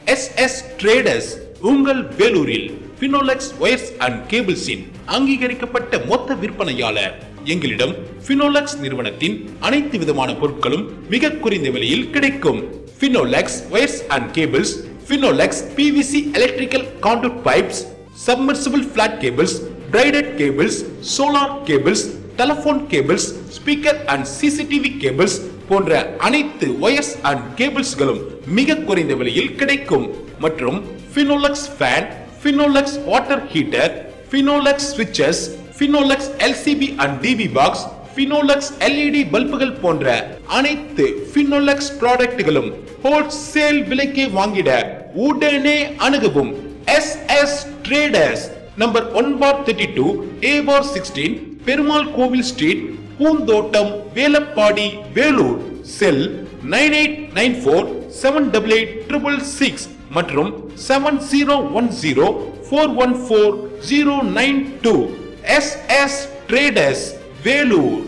S S traders உங்கள் வேலூரில் Finolex wires and கேபிள்ஸின் அங்கீகரிக்கப்பட்ட மொத்த விற்பனையாளர் எங்களிடம் பினோலெக்ஸ் நிறுவனத்தின் அனைத்து விதமான பொருட்களும் மிக குறைந்த விலையில் கிடைக்கும் Finolex wires and cables Finolex PVC electrical conduit pipes submersible flat cables braided cables solar cables telephone cables speaker and CCTV cables போன்ற அனைத்து ஒயர்ஸ் அண்ட் கேபிள்ஸ்களும் மிக குறைந்த விலையில் கிடைக்கும் மற்றும் Finolex fan Finolex water heater Finolex ஸ்விட்சஸ் Finolex LCB and DP box Finolex LED பல்புகள் போன்ற அனைத்து பினோலக்ஸ் ப்ராடக்ட்களும் ஹோல்சேல் விலைக்கு வாங்கிட உடனே அணுகவும் S S traders number one bar thirty two A bar sixteen Perumal கோவில் street Poonthottam Velappadi Vellore cell nine eight nine four seven double eight triple six மற்றும் seven zero one zero four one four zero nine two S S traders Vellore